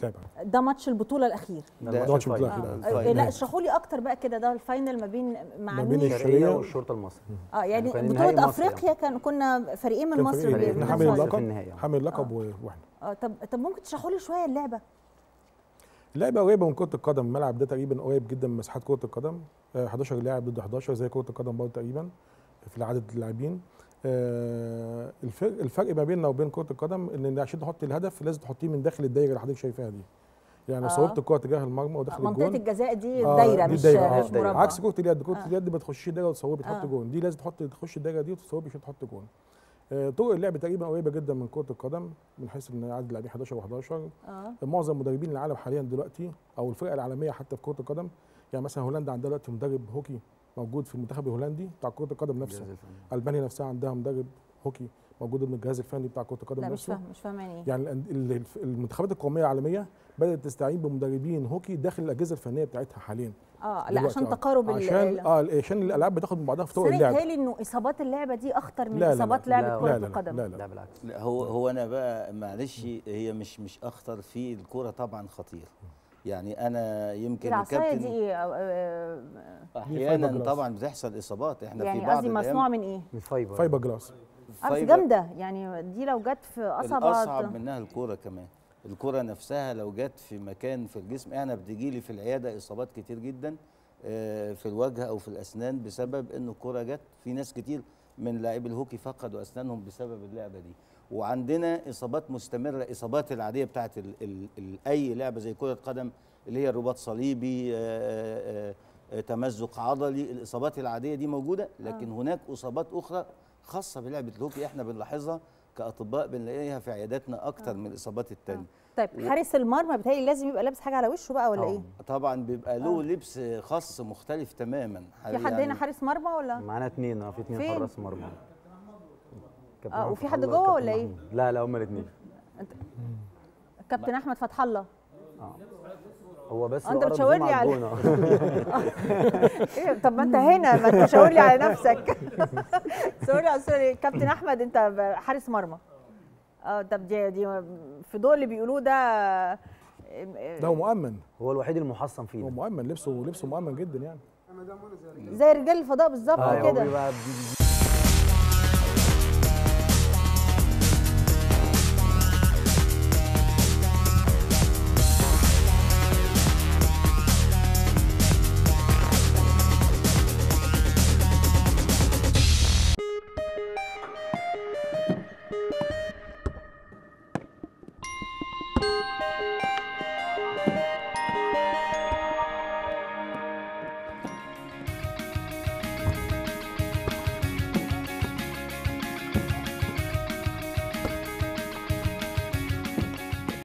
اتلعب ده ماتش البطوله الاخير ده ده ماتش البطولة الفاينل. الأخير. آه. الفاينل. لا اشرحوا لي اكتر بقى كده ده الفاينل ما بين مع ما بين مين الشرقيه الشرقية والشرطه المصري اه يعني كان النهائي بطوله مصر افريقيا كان كنا فريقين من كان مصر فريقين. بينافسوا احنا حامل بعض. اللقب في النهائي. حامل اللقب و- واحنا اه طب طب ممكن تشرحوا لي شويه اللعبه لعبه قريبه من كره القدم الملعب ده تقريبا قريب جدا من مساحات كره القدم آه، 11 لاعب ضد 11 زي كره القدم برضه تقريبا في عدد اللاعبين آه، الفرق الفرق ما بيننا وبين كره القدم ان عشان تحط الهدف لازم تحطيه من داخل الدايره اللي حضرتك شايفاها دي يعني آه. صوبت الكره تجاه المرمى وداخل منطقه الجون الجزاء دي آه، دايره دي مش دايرة. مش آه، دايرة. مربع عكس كره اليد كره آه. اليد بتخش الدايره وتصوبي تحط آه. جون دي لازم تحط تخش الدايره دي وتصوبي عشان تحط جون آه، طرق اللعب تقريبا قريبه جدا من كره القدم من حيث ان عدد اللاعبين 11 و11 اه معظم مدربين العالم حاليا دلوقتي او الفرق العالميه حتى في كره القدم يعني مثلا هولندا عندها دلوقتي مدرب هوكي موجود في المنتخب الهولندي بتاع كره القدم نفسه الجهاز الفني. المانيا نفسها عندها مدرب هوكي موجود من الجهاز الفني بتاع كره القدم لا مش نفسه فاهم مش فاهمه يعني ايه يعني الأند- ال- المنتخبات القوميه العالميه بدات تستعين بمدربين هوكي داخل الاجهزه الفنيه بتاعتها حاليا اه لا دلوقتي عشان آه. تقارب ال- عشان ال- اه عشان الالعاب بتاخد من بعضها في بس طرق انا اللعب يتهيألي انه اصابات اللعبه دي اخطر من لا، لا، اصابات لا، لعبه لا، كره لا لا القدم لا لا لا بالعكس لا هو هو انا بقى معلش هي مش مش اخطر في الكوره طبعا خطير يعني انا يمكن العصايه دي الكابتن ايه آه، آه، احيانا فايبر طبعا بتحصل اصابات احنا يعني في بعض قصدي مصنوعه من ايه؟ من فايبر فايبر جلاس اه بس فايبر- جامده يعني دي لو جت في الاصعب قصبه منها الكوره كمان الكوره نفسها لو جت في مكان في الجسم انا بتجي لي في العياده اصابات كتير جدا آه، في الوجه او في الاسنان بسبب ان الكوره جت في ناس كتير من لاعبي الهوكي فقدوا اسنانهم بسبب اللعبه دي وعندنا اصابات مستمره اصابات العاديه بتاعت ال ال ال اي لعبه زي كره قدم اللي هي رباط صليبي آه، آه، آه، تمزق عضلي الاصابات العاديه دي موجوده لكن هناك اصابات اخرى خاصه بلعبه الهوكي احنا بنلاحظها كاطباء بنلاقيها في عياداتنا اكتر من الاصابات التانية طيب حارس المرمى بيتهيألي لازم يبقى لابس حاجه على وشه بقى ولا ايه؟ طبعا بيبقى له لبس خاص مختلف تماما في حد هنا حارس مرمى ولا؟ معانا اثنين اه في اثنين فين؟ حراس مرمى كابتن آه، أحمد وفي فتح حد الله جوه وكابتن ولا إيه؟ محمود. لا لا هم الاثنين كابتن احمد فتح الله هو بس آه، أنت هو قرب بتشاور زوم لي على على- الجون، آه. ايه طب ما انت هنا ما انت شاور لي على نفسك سوري سوري كابتن احمد انت ب- حارس مرمى اه طب دي دي في ضوء اللي بيقولوه ده ده هو مؤمن هو الوحيد المحصن هو فينا مؤمن لبسه لبسه مؤمن جدا يعني زي رجال الفضاء بالظبط آه، هو كده بيبقى